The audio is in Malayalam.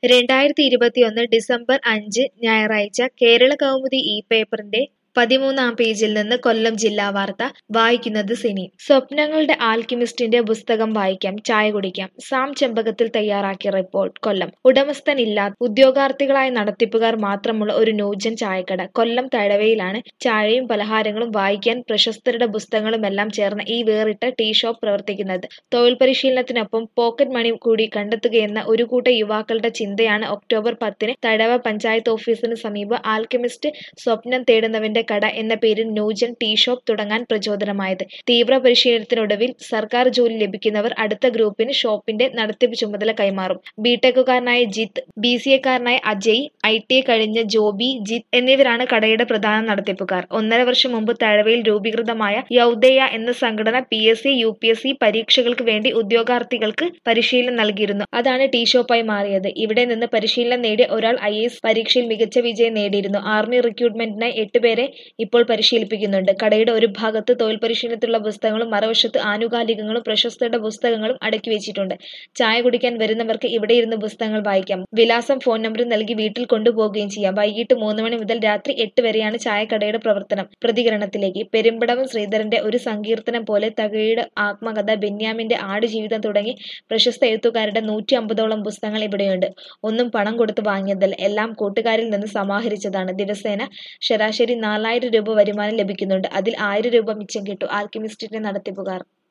രണ്ടായിരത്തി ഇരുപത്തിയൊന്ന് ഡിസംബർ അഞ്ച് ഞായറാഴ്ച കേരള കൗമുദി ഈ പേപ്പറിന്റെ പതിമൂന്നാം പേജിൽ നിന്ന് കൊല്ലം ജില്ലാ വാർത്ത വായിക്കുന്നത് സിനി സ്വപ്നങ്ങളുടെ ആൽക്കിമിസ്റ്റിന്റെ പുസ്തകം വായിക്കാം ചായ കുടിക്കാം സാം ചെമ്പകത്തിൽ തയ്യാറാക്കിയ റിപ്പോർട്ട് കൊല്ലം ഉടമസ്ഥനില്ലാത്ത ഉദ്യോഗാർത്ഥികളായ നടത്തിപ്പുകാർ മാത്രമുള്ള ഒരു നൂജൻ ചായക്കട കൊല്ലം തഴവയിലാണ് ചായയും പലഹാരങ്ങളും വായിക്കാൻ പ്രശസ്തരുടെ പുസ്തകങ്ങളുമെല്ലാം ചേർന്ന ഈ വേറിട്ട ടീ ഷോപ്പ് പ്രവർത്തിക്കുന്നത് തൊഴിൽ പരിശീലനത്തിനൊപ്പം പോക്കറ്റ് മണി കൂടി കണ്ടെത്തുകയെന്ന ഒരു കൂട്ടം യുവാക്കളുടെ ചിന്തയാണ് ഒക്ടോബർ പത്തിന് തഴവ പഞ്ചായത്ത് ഓഫീസിന് സമീപം ആൽക്കെമിസ്റ്റ് സ്വപ്നം തേടുന്നവന്റെ കട എന്ന പേരിൽ ന്യൂജൻ ടീ ഷോപ്പ് തുടങ്ങാൻ പ്രചോദനമായത് തീവ്ര പരിശീലനത്തിനൊടുവിൽ സർക്കാർ ജോലി ലഭിക്കുന്നവർ അടുത്ത ഗ്രൂപ്പിന് ഷോപ്പിന്റെ നടത്തിപ്പ് ചുമതല കൈമാറും ബിടെക്കുകാരനായ ജിത്ത് ബി സി എക്കാരനായ അജയ് ഐ ടി എ കഴിഞ്ഞ ജോബി ജിത്ത് എന്നിവരാണ് കടയുടെ പ്രധാന നടത്തിപ്പുകാർ ഒന്നര വർഷം മുമ്പ് തഴവയിൽ രൂപീകൃതമായ യൗദയ എന്ന സംഘടന P S C U P S C പരീക്ഷകൾക്ക് വേണ്ടി ഉദ്യോഗാർത്ഥികൾക്ക് പരിശീലനം നൽകിയിരുന്നു അതാണ് ടീ ഷോപ്പായി മാറിയത് ഇവിടെ നിന്ന് പരിശീലനം നേടിയ ഒരാൾ ഐ എസ് പരീക്ഷയിൽ മികച്ച വിജയം നേടിയിരുന്നു ആർമി റിക്രൂട്ട്മെന്റിനായി എട്ടുപേരെ ഇപ്പോൾ പരിശീലിപ്പിക്കുന്നുണ്ട് കടയുടെ ഒരു ഭാഗത്ത് തൊഴിൽ പരിശീലനത്തിലുള്ള പുസ്തകങ്ങളും മറുവശത്ത് ആനുകാലികങ്ങളും പ്രശസ്തരുടെ പുസ്തകങ്ങളും അടക്കി വെച്ചിട്ടുണ്ട് ചായ കുടിക്കാൻ വരുന്നവർക്ക് ഇവിടെ ഇരുന്ന് പുസ്തകങ്ങൾ വായിക്കാം വിലാസം ഫോൺ നമ്പറും നൽകി വീട്ടിൽ കൊണ്ടുപോകുകയും ചെയ്യാം വൈകിട്ട് മൂന്ന് മണി മുതൽ രാത്രി എട്ട് വരെയാണ് ചായക്കടയുടെ പ്രവർത്തനം പ്രതികരണത്തിലേക്ക് പെരുമ്പടവം ശ്രീധരന്റെ ഒരു സങ്കീർത്തനം പോലെ തകഴിയുടെ ആത്മകഥ ബെന്യാമിന്റെ ആടുജീവിതം തുടങ്ങി പ്രശസ്ത എഴുത്തുകാരുടെ നൂറ്റി അമ്പതോളം പുസ്തകങ്ങൾ ഇവിടെയുണ്ട് ഒന്നും പണം കൊടുത്ത് വാങ്ങിയതല്ല എല്ലാം കൂട്ടുകാരിൽ നിന്ന് സമാഹരിച്ചതാണ് ദിവസേന ശരാശരി നാലായിരം രൂപ വരുമാനം ലഭിക്കുന്നുണ്ട് അതിൽ ആയിരം രൂപ മിച്ചം കിട്ടും ആൽക്കിമിസ്റ്റിന്റെ നടത്തിപ്പുകാർ